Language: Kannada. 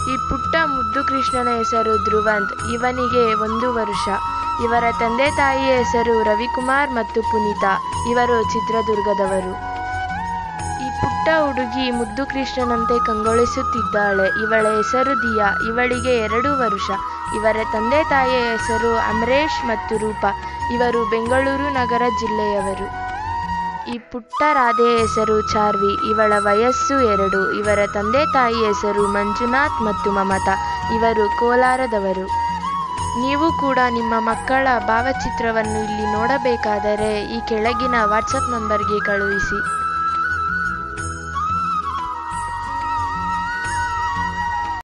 ಈ ಪುಟ್ಟ ಮುದ್ದು ಕೃಷ್ಣನ ಹೆಸರು ಧ್ರುವಂತ್ ಇವನಿಗೆ ಒಂದು ವರ್ಷ ಇವರ ತಂದೆ ತಾಯಿಯ ಹೆಸರು ರವಿಕುಮಾರ್ ಮತ್ತು ಪುನೀತಾ ಇವರು ಚಿತ್ರದುರ್ಗದವರು ಈ ಪುಟ್ಟ ಹುಡುಗಿ ಮುದ್ದು ಕೃಷ್ಣನಂತೆ ಕಂಗೊಳಿಸುತ್ತಿದ್ದಾಳೆ ಇವಳ ಹೆಸರು ದಿಯಾ ಇವಳಿಗೆ ಎರಡು ವರ್ಷ ಇವರ ತಂದೆ ತಾಯಿಯ ಹೆಸರು ಅಮರೇಶ್ ಮತ್ತು ರೂಪಾ ಇವರು ಬೆಂಗಳೂರು ನಗರ ಜಿಲ್ಲೆಯವರು ಈ ಪುಟ್ಟ ರಾಧೆಯ ಹೆಸರು ಚಾರ್ವಿ ಇವಳ ವಯಸ್ಸು ಎರಡು ಇವರ ತಂದೆ ತಾಯಿ ಹೆಸರು ಮಂಜುನಾಥ್ ಮತ್ತು ಮಮತಾ ಇವರು ಕೋಲಾರದವರು ನೀವು ಕೂಡ ನಿಮ್ಮ ಮಕ್ಕಳ ಭಾವಚಿತ್ರವನ್ನು ಇಲ್ಲಿ ನೋಡಬೇಕಾದರೆ ಈ ಕೆಳಗಿನ ವಾಟ್ಸಪ್ ನಂಬರ್ಗೆ ಕಳುಹಿಸಿ